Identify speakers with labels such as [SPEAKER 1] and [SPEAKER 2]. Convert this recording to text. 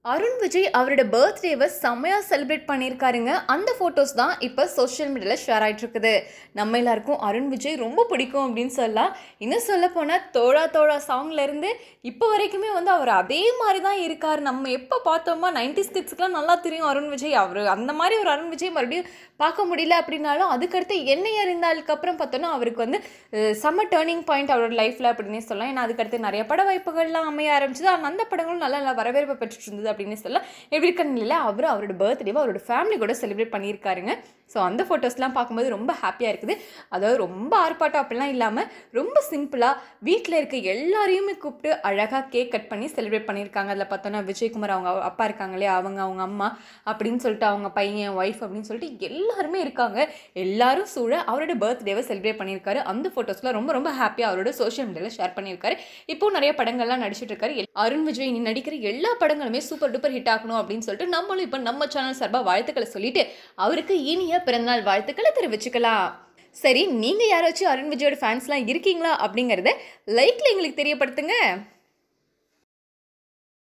[SPEAKER 1] அருண் விஜய் அவரோட பர்த்டேவை செம்மையாக செலிப்ரேட் பண்ணியிருக்காருங்க அந்த ஃபோட்டோஸ் தான் இப்போ சோஷியல் மீடியாவில் ஷேர் ஆயிட்டு இருக்குது நம்ம எல்லாருக்கும் அருண் விஜய் ரொம்ப பிடிக்கும் அப்படின்னு சொல்லலாம் இன்னும் சொல்ல போனால் தோழா தோழா சாங்லேருந்து இப்போ வரைக்குமே வந்து அவர் அதே மாதிரி தான் இருக்கார் நம்ம எப்போ பார்த்தோமா நைன்டி கிட்ஸ்க்குலாம் நல்லா தெரியும் அருண் விஜய் அவர் அந்த மாதிரி ஒரு அருண் விஜய் மறுபடியும் பார்க்க முடியல அப்படின்னாலும் அதுக்கடுத்து என்னை அறிந்தாலுக்கு அப்புறம் பார்த்தோன்னா அவருக்கு வந்து செம்ம டேர்னிங் பாயிண்ட் அவரோட லைஃப்பில் அப்படின்னே சொல்லலாம் ஏன்னா அதுக்கடுத்து நிறைய பட வாய்ப்புகள்லாம் அமைய ஆரம்பிச்சது ஆனால் அந்த படங்களும் நல்ல நல்ல வரவேற்பு பெற்றுட்டு இருந்தது அப்படின்னு சொல்லலாம் இப்படி இருக்கிற நிலையில் அவர் அவரோட பர்த்டேவை அவரோட ஃபேமிலி கூட செலிப்ரேட் பண்ணியிருக்காருங்க ஸோ அந்த ஃபோட்டோஸ்லாம் பார்க்கும்போது ரொம்ப ஹாப்பியாக இருக்குது அதாவது ரொம்ப ஆர்ப்பாட்டம் அப்படிலாம் இல்லாமல் ரொம்ப சிம்பிளாக வீட்டில் இருக்க எல்லாரையுமே கூப்பிட்டு அழகாக கேக் கட் பண்ணி செலிப்ரேட் பண்ணியிருக்காங்க அதில் பார்த்தோன்னா விஜயகுமார் அவங்க அப்பா இருக்காங்க இல்லையா அவங்க அவங்க அம்மா அப்படின்னு சொல்லிட்டு அவங்க பையன் ஒய்ஃப் அப்படின்னு சொல்லிட்டு எல்லாருமே இருக்காங்க எல்லாரும் சூழ அவரோட பர்த்டேவை செலிப்ரேட் பண்ணியிருக்காரு அந்த ஃபோட்டோஸ்லாம் ரொம்ப ரொம்ப ஹாப்பியாக அவரோட சோஷியல் மீடியாவில் ஷேர் பண்ணியிருக்காரு இப்போ நிறைய படங்கள்லாம் நடிச்சிட்டு இருக்காரு எல்- அருண் விஜய் நீ நடிக்கிற எல்லா படங்களுமே சூப்பர் டூப்பர் ஹிட் ஆகணும் அப்படின்னு சொல்லிட்டு நம்மளும் இப்போ நம்ம சேனல் சார்பாக வாழ்த்துக்களை சொல்லிட்டு அவருக்கு இனிய பிறந்தநாள் வாழ்த்துக்களை தெரிவிச்சுக்கலாம் சரி நீங்கள் யாராச்சும் அருண் விஜயோட ஃபேன்ஸ்லாம் இருக்கீங்களா அப்படிங்கிறத லைக்கில் எங்களுக்கு தெரியப்படுத்துங்க